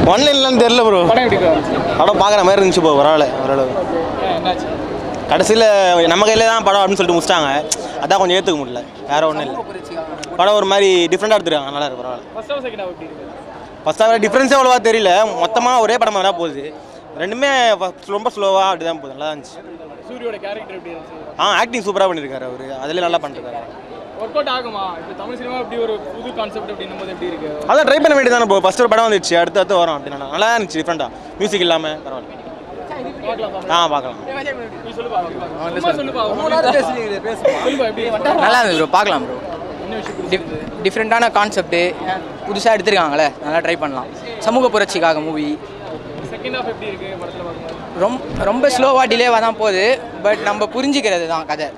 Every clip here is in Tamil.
ஒன்லைன்லாம் தெரில ப்ரோ படம் எப்படி இருந்துச்சு படம் பார்க்குற மாதிரி இருந்துச்சு ப்ரோ பரவாயில்ல ஓரளவு ஏன், என்னாச்சு கடைசியில் நம்ம கையில் தான் படம் அப்படின்னு சொல்லிட்டு முடிச்சிட்டாங்க அதான் கொஞ்சம் ஏற்றுக்க முடியல வேற ஒன்றும் இல்லை படம் ஒரு மாதிரி டிஃப்ரெண்ட்டாக எடுத்துருக்காங்க நல்லா இருக்கு பரவாயில்ல ஃபர்ஸ்ட் ஹாஃப் செகண்ட் ஹாஃப் எப்படி இருக்கு ஃபர்ஸ்ட் ஹாஃப் டிஃப்ரென்ஸே அவ்வளோவா தெரியல மொத்தமாக ஒரே படமாக தான் போகுது ரெண்டுமே first ரொம்ப ஸ்லோவாக அப்படி தான் போகுது நல்லா இருந்துச்சு சூரியோட கேரக்டர் எப்படி இருந்துச்சு ஆ ஆக்டிங் சூப்பராக பண்ணியிருக்காரு அவர் அதில் நல்லா பண்ணிருக்காரு ஒர்க் அவுட் ஆகுமா இப்போ தமிழ் சினிமா இப்படி ஒரு புது கான்செப்ட் அப்படின்னும் போது எப்படி இருக்கு அதான் ட்ரை பண்ண வேண்டியது தானே ப்ரோ ஃபஸ்ட் ஒரு படம் வந்துச்சு அடுத்து அடுத்து வரும் அப்படின்னா நல்லா இருந்துச்சு டிஃப்ரெண்ட்டாக மியூசிக் இல்லாமல் பரவாயில்ல ஆ பார்க்கலாம் நீ சொல்லுப்பா சும்மா சொல்லுப்பா சொல்லுப்பா எப்படி நல்லா இருந்தது ப்ரோ பார்க்கலாம் ப்ரோ என்ன விஷயம் டிஃப்ரெண்ட்டான கான்செப்ட்டு புதுசாக எடுத்திருக்காங்களே நல்லா ட்ரை பண்ணலாம் சமூக புரட்சிக்காக மூவி செகண்ட் ஹாஃப் எப்படி இருக்கு படத்துல பார்க்கும்போது ரொம்ப ரொம்ப ஸ்லோவாக டிலேவாக தான் போகுது பட் நம்ம புரிஞ்சிக்கிறது தான் கதை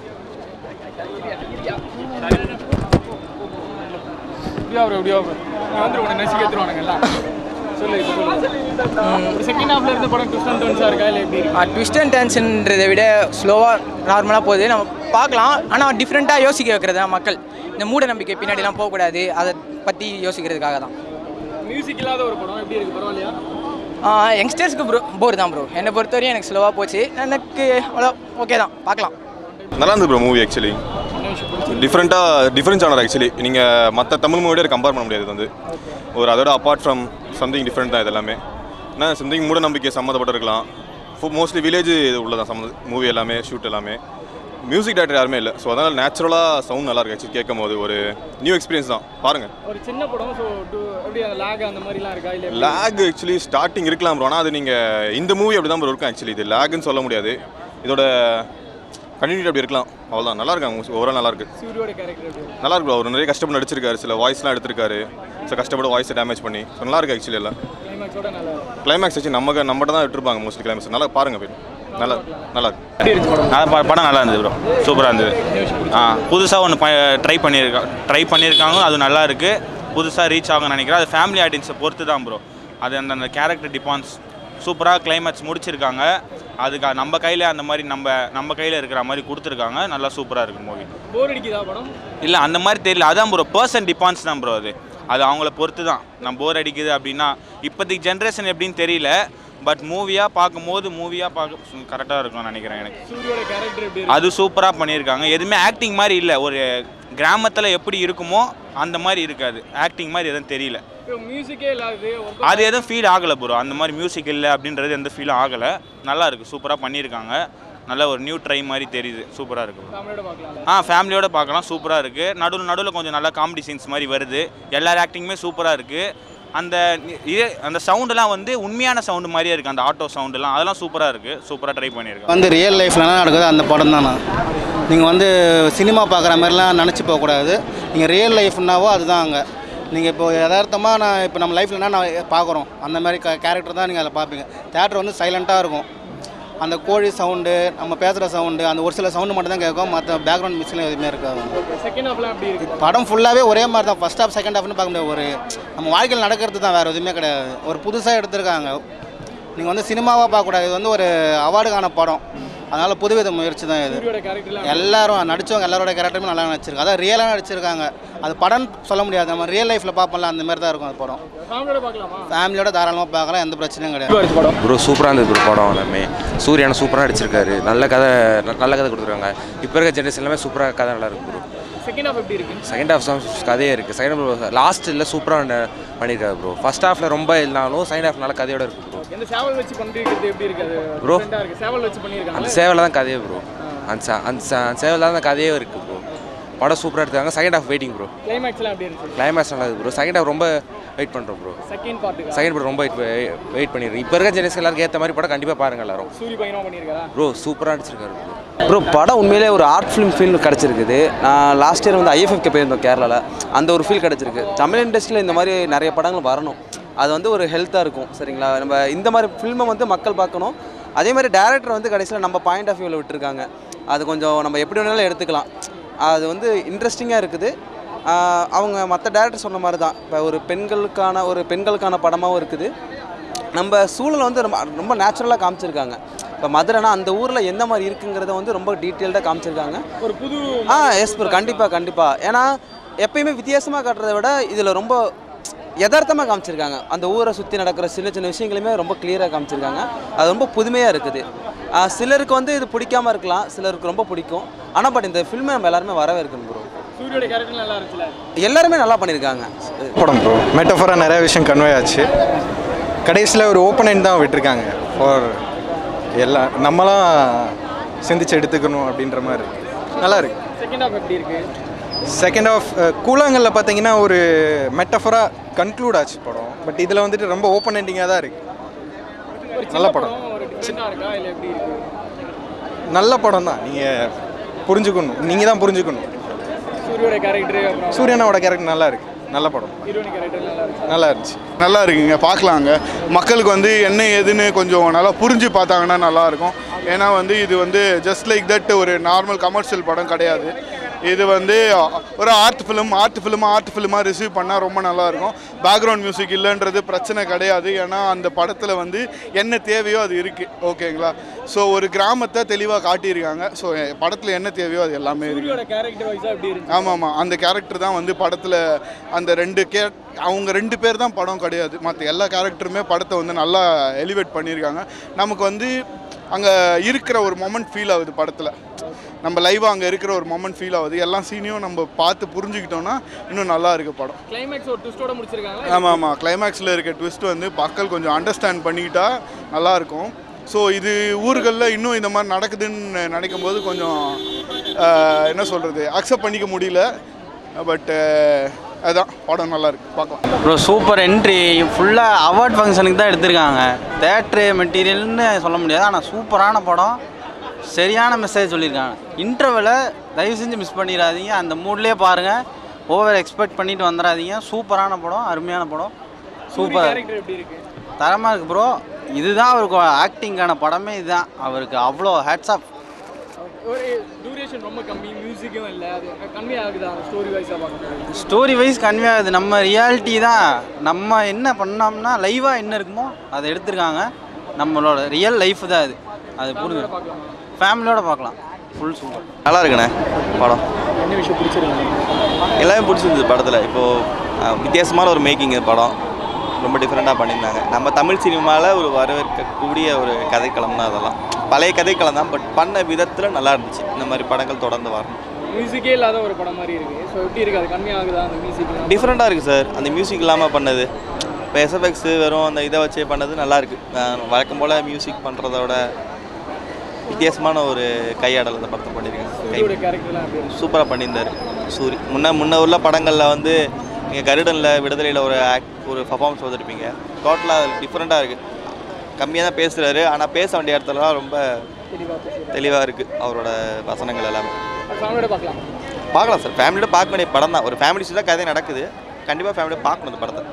இப்படியா ப்ரோ இப்படியா ப்ரோ நான் வந்து உன்னை நெசிக்க எடுத்துருவானுங்க எல்லாம் சொல்லு இப்போ சொல்லு செகண்ட் ஹாஃப்ல இருந்த படம் ட்விஸ்ட் அண்ட் டர்ன்ஸாக இருக்கா இல்லை எப்படி இருக்கு ட்விஸ்ட் அண்ட் டர்ன்ஸ்ன்றதை விட ஸ்லோவாக நார்மலாக போகுது நம்ம பார்க்கலாம் ஆனால் டிஃப்ரெண்ட்டாக யோசிக்க வைக்கிறது தான் மக்கள் இந்த மூட நம்பிக்கை பின்னாடிலாம் போகக்கூடாது அதை பற்றி யோசிக்கிறதுக்காக தான் மியூசிக் இல்லாத ஒரு படம் எப்படி இருக்கு பரவாயில்லையா யங்ஸ்டர்ஸ்க்கு ப்ரோ போர் தான் ப்ரோ என்னை பொறுத்தவரையும் எனக்கு ஸ்லோவாக போச்சு எனக்கு அவ்வளோ ஓகே தான் பார்க்கலாம் நல்லா இருந்தது ப்ரோ மூவி ஆக்சுவலி டிஃப்ரெண்ட்டாக டிஃப்ரெண்ட் ஜானர் ஆக்சுவலி நீங்கள் மற்ற தமிழ் மூவியோட கம்பேர் பண்ண முடியாது இது வந்து ஒரு அதோட அப்பார்ட் ஃப்ரம் சம்திங் டிஃப்ரெண்ட் தான் இது எல்லாமே ஏன்னா சம்திங் மூட நம்பிக்கை சம்மந்தப்பட்டிருக்கலாம் மோஸ்ட்லி வில்லேஜ் இது உள்ளதான் சம்மந்த மூவி எல்லாமே ஷூட் எல்லாமே மியூசிக் டேரக்டர் யாருமே இல்லை ஸோ அதனால் நேச்சுரலாக சவுண்ட் நல்லா இருக்கு ஆக்சுவலி கேட்கும் போது ஒரு நியூ எக்ஸ்பீரியன்ஸ் தான் பாருங்கள் ஒரு சின்ன படம் ஸோ எப்படி அந்த லேக் அந்த மாதிரிலாம் இருக்கா இல்லை எப்படி? லேக் ஆக்சுவலி ஸ்டார்டிங் இருக்கலாம் ப்ரோ ஆனால் அது நீங்கள் இந்த மூவி அப்படி தான் ப்ரோ இருக்கும் ஆக்சுவலி இது லேக்னு சொல்ல முடியாது இதோட கண்டினியூட்டி அப்படி இருக்கலாம் அவ்வளோதான் நல்லா இருக்காங்க ஓவரால் நல்லா இருக்கு சூரியோட கேரக்டர் எப்படி இருக்கு நல்லா இருக்கு bro. அவர் நிறைய கஷ்டப்பட்டு நடிச்சிருக்காரு சில வாய்ஸ்லாம் எடுத்திருக்காரு ஸோ கஷ்டப்பட்டு வாய்ஸை டேமேஜ் பண்ணி ஸோ நல்லா இருக்கு ஆக்சுவலி எல்லாம் கிளைமேக்ஸோட நல்லா இருக்கு. கிளைமேக்ஸ் வச்சு நம்ம நம்மகிட்ட தான் விட்டுருப்பாங்க மோஸ்ட்லி கிளைமேக்ஸ் நல்லா பாருங்க போய் நல்லா நல்லா இருக்கு எப்படி இருந்துச்சு படம் நல்லா ப- படம் நல்லா இருந்தது ப்ரோ சூப்பராக இருந்தது ஆ புதுசாக ஒன்று ட்ரை பண்ணியிருக்கா ட்ரை பண்ணியிருக்காங்க அது நல்லா இருக்குது புதுசாக ரீச் ஆகும்னு நினைக்கிறேன் அது ஃபேமிலி ஆடியன்ஸை பொறுத்து தான் ப்ரோ அது அந்த அந்த கேரக்டர் டிபான்ஸ் சூப்பராக கிளைமேக்ஸ் முடிச்சிருக்காங்க அதுக்கு நம்ம கையில் அந்த மாதிரி நம்ம நம்ம கையில் இருக்கிற மாதிரி கொடுத்துருக்காங்க நல்லா சூப்பராக இருக்கு மூவி போர் அடிக்குதா படம் இல்லை அந்த மாதிரி தெரியல அதான் ப்ரோ பர்சன் டிபான்ஸ் தான் ப்ரோ அது அது அவங்கள பொறுத்து தான் நான் போர் அடிக்குது அப்படின்னா இப்போதைக்கு ஜென்ரேஷன் எப்படின்னு தெரியல பட் மூவியாக பார்க்கும்போது மூவியாக பார்க்க கரெக்டாக இருக்கும்னு நினைக்கிறேன் எனக்கு சூரியோட கேரக்டர் எப்படி இருக்கு அது சூப்பராக பண்ணியிருக்காங்க எதுவுமே ஆக்டிங் மாதிரி இல்லை ஒரு கிராமத்தில் எப்படி இருக்குமோ அந்த மாதிரி இருக்காது ஆக்டிங் மாதிரி எதுவும் தெரியல இப்போ மியூசிக்கே இல்லாதது work அது எதுவும் ஃபீல் ஆகலை ப்ரோ அந்த மாதிரி மியூசிக் இல்லை அப்படின்றது எந்த ஃபீலும் ஆகலை நல்லா இருக்குது சூப்பராக பண்ணியிருக்காங்க நல்ல ஒரு நியூ ட்ரை மாதிரி தெரியுது சூப்பராக இருக்கு bro. ஃபேமிலியோட பார்க்கலாம் ஆ ஃபேமிலியோட பார்க்கலாம் சூப்பராக இருக்குது நடுவில் நடுவில் கொஞ்சம் நல்லா காமெடி சீன்ஸ் மாதிரி வருது எல்லார் ஆக்டிங்குமே சூப்பராக இருக்குது அந்த இது அந்த சவுண்டெல்லாம் வந்து உண்மையான சவுண்டு மாதிரியே இருக்குது அந்த ஆட்டோ சவுண்டெல்லாம் அதெல்லாம் சூப்பராக இருக்குது சூப்பராக ட்ரை பண்ணியிருக்காங்க வந்து ரியல் லைஃப்பில் என்ன நடக்குது அந்த படம் தானா நீங்கள் வந்து சினிமா பார்க்குற மாதிரிலாம் நினச்சி போகக்கூடாது நீங்கள் ரியல் லைஃப்னாவோ அதுதான் அங்கே நீங்கள் இப்போ யதார்த்தமாக நான் இப்போ நம்ம லைஃப்பில் என்ன நான் பார்க்குறோம் அந்த மாதிரி க கேரக்டர் தான் நீங்கள் அதில் பார்ப்பீங்க தேட்டர் வந்து சைலண்ட்டாக இருக்கும் அந்த கோழி சவுண்டு நம்ம பேசுகிற சவுண்டு அந்த ஒரு சில சவுண்டு மட்டும் தான் கேட்கும் மற்ற பேக்ரவுண்ட் மிஸ்லாம் எதுவுமே இருக்காது செகண்ட் ஹாஃப்லாம் எப்படி இருக்கு படம் ஃபுல்லாகவே ஒரே மாதிரி தான் ஃபஸ்ட் ஹாஃப் செகண்ட் ஹாஃப்னு பார்க்க முடியாது ஒரு நம்ம வாழ்க்கையில் நடக்கிறது தான் வேறு எதுவுமே கிடையாது ஒரு புதுசாக எடுத்திருக்காங்க நீங்கள் வந்து சினிமாவாக பார்க்கக்கூடாது இது வந்து ஒரு அவார்டுக்கான படம் அதனால் புதுவித முயற்சி தான் இது சூரியோட கேரக்டர்லாம் எல்லாரும் நடிச்சவங்க எல்லாரோட கேரக்டருமே நல்லா நடிச்சிருக்காங்க அதான் ரியலாக நடிச்சிருக்காங்க அது படம் சொல்ல முடியாது நம்ம ரியல் லைஃப்பில் பார்ப்போம்ல அந்த மாதிரி தான் இருக்கும் அது படம் ஃபேமிலியோட பார்க்கலாமா ஃபேமிலியோட தாராளமாக பார்க்கலாம் எந்த பிரச்சனையும் கிடையாது படம் ப்ரோ சூப்பராக இருந்தது ப்ரோ படம் எல்லாமே சூர்யானா சூப்பராக நடிச்சிருக்காரு நல்ல கதை ந- நல்ல கதை கொடுத்துருக்காங்க இப்போ இருக்க ஜென்ரேஷன் எல்லாமே சூப்பராக கதை நல்லா இருக்கு ப்ரோ செகண்ட் ஹாஃப் எப்படி இருக்கு செகண்ட் ஹாஃப் தான் கதையே இருக்குது செகண்ட் ஹாஃப் லாஸ்ட் இல்லை சூப்பராக பண்ணியிருக்காரு ப்ரோ ஃபர்ஸ்ட் ஹாஃபில் ரொம்ப இல்லைனாலும் செகண்ட் ஹாஃப் நல்ல கதையோட இருக்கு ப்ரோ எந்த சேவல் வச்சு பண்ணிருக்கிறது எப்படி இருக்கு அது Bro. different-ஆ இருக்கு சேவல் வச்சு பண்ணியிருக்காங்க அந்த சேவலில் தான் கதையே ப்ரோ அந்த சே- அந்த சே- அந்த சேவலில் தான் கதையே இருக்குது ப்ரோ படம் சூப்பராக எடுத்தாங்க செகண்ட் ஹாஃப் வெயிட்டிங் ப்ரோ கிளைமேக்ஸ்லாம் எப்படி இருந்துச்சு கிளைமேக்ஸ் நல்லா இருக்கு ப்ரோ செகண்ட் ஹாஃப் ரொம்ப வெயிட் பண்ணுறோம் ப்ரோ செகண்ட் பார்ட்டுக்கு செகண்ட் படம் ரொம்ப வெயிட் வெயிட் பண்ணிடுறோம் இப்போ இருக்க ஜெனரேஷன் எல்லாருக்கும் ஏற்ற மாதிரி படம் கண்டிப்பாக பாருங்க எல்லாரும் சூரி பையனும் பண்ணியிருக்காரா ப்ரோ சூப்பராக நடிச்சிருக்காரு ப்ரோ ப்ரோ படம் உண்மையிலே ஒரு ஆர்ட் ஃபிலிம் ஃபீல் கிடச்சிருக்குது நான் லாஸ்ட் இயர் வந்து ஐஎஃப்எஃப்கே போயிருந்தோம் கேரளாவில் அந்த ஒரு ஃபீல் கிடச்சிருக்கு தமிழ் இண்டஸ்ட்ரியில் இந்த மாதிரி நிறைய படங்கள் வரணும் அது வந்து ஒரு ஹெல்த்தாக இருக்கும் சரிங்களா நம்ம இந்த மாதிரி ஃபில்மை வந்து மக்கள் பார்க்கணும் அதே மாதிரி டேரக்டர் வந்து கடைசியில் நம்ம பாயிண்ட் ஆஃப் வியூவில் விட்டுருக்காங்க அது கொஞ்சம் நம்ம எப்படி வேணாலும் எடுத்துக்கலாம் அது வந்து இன்ட்ரெஸ்டிங்காக இருக்குது ஆஹ் அவங்க மற்ற டேரக்டர் சொன்ன மாதிரி தான் இப்போ ஒரு பெண்களுக்கான ஒரு பெண்களுக்கான படமாகவும் இருக்குது நம்ம சூழலை வந்து ரொம்ப ரொம்ப நேச்சுரலாக காமிச்சிருக்காங்க இப்போ மதுரைனா அந்த ஊரில் எந்த மாதிரி இருக்குங்கிறத வந்து ரொம்ப டீட்டெயில்டாக காமிச்சிருக்காங்க ஒரு புது ஆ எஸ் ப்ரோ கண்டிப்பாக கண்டிப்பாக ஏன்னா எப்பயுமே வித்தியாசமாக காட்டுறதை விட இதில் ரொம்ப யதார்த்தமாக காமிச்சிருக்காங்க அந்த ஊரை சுற்றி நடக்கிற சின்ன சின்ன விஷயங்களுமே ரொம்ப கிளியராக காமிச்சிருக்காங்க அது ரொம்ப புதுமையாக இருக்குது ஆஹ் சிலருக்கு வந்து இது பிடிக்காம இருக்கலாம் சிலருக்கு ரொம்ப பிடிக்கும் ஆனால் பட் இந்த ஃபில்மை நம்ம எல்லாருமே வரவே இருக்கணும் ப்ரோ சூரியோட கேரக்டர் நல்லா இருந்துச்சுல எல்லாருமே நல்லா பண்ணியிருக்காங்க படம் ப்ரோ மெட்டஃபராக நிறைய விஷயம் கன்வே ஆச்சு கடைசியில் ஒரு ஓப்பனண்ட் தான் விட்டுருக்காங்க ஃபார் எல்லா நம்மளாம் சிந்திச்சு எடுத்துக்கணும் அப்படின்ற மாதிரி இருக்கு. நல்லா இருக்கு செகண்ட் ஹாஃப் எப்படி இருக்கு செகண்ட் ஆஃப் கூழாங்கல்ல பார்த்தீங்கன்னா ஒரு மெட்டஃபராக கன்க்ளூட் ஆச்சு படம் பட் இதில் வந்துட்டு ரொம்ப ஓப்பன் எண்டிங்காக தான் இருக்கு ஒரு நல்ல சின்ன படம். ஒரு டிஃப்ரெண்டாக இருக்கா இல்லை எப்படி இருக்கு நல்ல படம் தான் நீங்கள் புரிஞ்சுக்கணும் நீங்கள் தான் புரிஞ்சுக்கணும் சூரியோட கேரக்டர் அப்புறம் சூரியனாவோட கேரக்டர் நல்லா இருக்கு நல்ல படம் ஹீரோயின் கேரக்டர் நல்லா இருந்துச்சு நல்லா இருந்துச்சு நல்லா இருக்குங்க பார்க்கலாங்க மக்களுக்கு வந்து என்ன ஏதுன்னு கொஞ்சம் நல்லா புரிஞ்சு பார்த்தாங்கன்னா நல்லாயிருக்கும் ஏன்னா வந்து இது வந்து ஜஸ்ட் லைக் தட் ஒரு நார்மல் கமர்ஷியல் படம் கிடையாது இது வந்து ஒரு art film art film art ஃபிலிமாக ரிசீவ் பண்ணால் ரொம்ப நல்லாயிருக்கும் பேக்ரவுண்ட் மியூசிக் இல்லைன்றது பிரச்சனை கிடையாது ஏன்னா அந்த படத்தில் வந்து என்ன தேவையோ அது இருக்குது ஓகேங்களா ஸோ ஒரு கிராமத்தை தெளிவாக காட்டியிருக்காங்க ஸோ படத்தில் என்ன தேவையோ அது எல்லாமே இருக்குது சூரியோட கேரக்டர் வைஸாக எப்படி இருந்துச்சு ஆமாம் ஆமாம் அந்த கேரக்டர் தான் வந்து படத்தில் அந்த ரெண்டு கே அவங்க ரெண்டு பேர் தான் படம் கிடையாது மற்ற எல்லா கேரக்டருமே படத்தை வந்து நல்லா எலிவேட் பண்ணியிருக்காங்க நமக்கு வந்து அங்கே இருக்கிற ஒரு மொமெண்ட் ஃபீல் ஆகுது படத்தில் நம்ம லைவாக அங்கே இருக்கிற ஒரு மொமெண்ட் ஃபீல் ஆகுது எல்லா சீனையும் நம்ம பார்த்து புரிஞ்சுக்கிட்டோம்னா இன்னும் நல்லா இருக்கு படம் கிளைமேக்ஸ் ஒரு ட்விஸ்டோட முடிச்சிருக்காங்களா ஆமாம் ஆமாம் கிளைமேக்ஸில் இருக்க ட்விஸ்ட் வந்து மக்கள் கொஞ்சம் அண்டர்ஸ்டாண்ட் பண்ணிக்கிட்டா நல்லாயிருக்கும் ஸோ இது ஊர்களில் இன்னும் இந்த மாதிரி நடக்குதுன்னு நினைக்கும் போது கொஞ்சம் ஆஹ், என்ன சொல்கிறது அக்செப்ட் பண்ணிக்க முடியல பட் அதான் படம் நல்லா இருக்கு பார்க்கலாம் ப்ரோ சூப்பர் என்ட்ரி ஃபுல்லாக அவார்ட் ஃபங்க்ஷனுக்கு தான் எடுத்திருக்காங்க தேட்ரு மெட்டீரியல்னு சொல்ல முடியாது ஆனால் சூப்பரான படம் சரியான மெசேஜ் சொல்லியிருக்காங்க இன்டர்வலை தயவு செஞ்சு மிஸ் பண்ணிடாதீங்க அந்த மூட்லேயே பாருங்கள் ஓவர் எக்ஸ்பெக்ட் பண்ணிட்டு வந்துடாதீங்க சூப்பரான படம் அருமையான படம் சூப்பர் கேரக்டர் எப்படி இருக்கு தரமாக இருக்குது ப்ரோ இதுதான் அவருக்கு ஆக்டிங்கான படமே இதுதான் அவருக்கு அவ்வளோ ஹேட்ஸ் ஆஃப் ஒரு டியூரேஷன் ரொம்ப கம்மி மியூசிக்கும் இல்லை அது கம்மி ஆகுதா ஸ்டோரி வைஸாக பார்க்கும்போது ஸ்டோரி வைஸ் கன்வே ஆகுது நம்ம ரியாலிட்டி தான் நம்ம என்ன பண்ணோம்னா லைவாக என்ன இருக்குமோ அதை எடுத்திருக்காங்க நம்மளோட ரியல் லைஃப் தான் அது அது புரிஞ்சு ஃபேமிலியோட பார்க்கலாம் ஃபுல் சூப்பர் நல்லா இருக்குண்ணே படம் என்ன விஷயம் பிடிச்சிருக்கு எல்லாமே பிடிச்சிருந்தது படத்தில் இப்போது வித்தியாசமான ஒரு மேக்கிங் இந்த படம் ரொம்ப டிஃப்ரெண்ட்டாக பண்ணியிருந்தாங்க நம்ம தமிழ் சினிமாவில் ஒரு வரவேற்கக்கூடிய ஒரு கதைக்களம் தான் அதெல்லாம் பழைய கதைக்களம் தான் பட் பண்ண விதத்தில் நல்லா இருந்துச்சு இந்த மாதிரி படங்கள் தொடர்ந்து வரணும் மியூசிக்கே இல்லாத ஒரு படம் மாதிரி இருக்கு ஸோ எப்படி இருக்கு அது கம்மி ஆகுதா அந்த மியூசிக் டிஃப்ரெண்ட்டாக இருக்குது சார் அந்த மியூசிக் இல்லாமல் பண்ணது இப்போ எஸ்எஃப்எக்ஸ் வெறும் அந்த இதை வச்சே பண்ணது நல்லா இருக்கு அஹ் வழக்கம் போல் மியூசிக் பண்ணுறதோட வித்தியாசமான ஒரு கையாடல் அந்த படத்தை பண்ணியிருக்காங்க சூரியோட கை கேரக்டர்லாம் எப்படி இருக்கு சூப்பராக பண்ணியிருந்தார் சூரி முன்ன முன்ன உள்ள படங்களில் வந்து நீங்கள் கருடனில் விடுதலையில் ஒரு ஆக்ட் ஒரு பர்ஃபார்மன்ஸ் வந்துருப்பீங்க டோட்டலாக அது டிஃப்ரெண்ட்டாக இருக்குது கம்மியாக தான் பேசுகிறாரு ஆனால் பேச வேண்டிய இடத்துலலாம் ரொம்ப தெளிவாக பேசி தெளிவாக இருக்குது அவரோட வசனங்கள் எல்லாமே ஃபேமிலியோட பார்க்கலாம் பார்க்கலாம் சார் ஃபேமிலியோட பார்க்க வேண்டிய படம் தான் ஒரு ஃபேமிலி தான் கதை நடக்குது கண்டிப்பாக ஃபேமிலியோட பார்க்கணும் இந்த படத்தை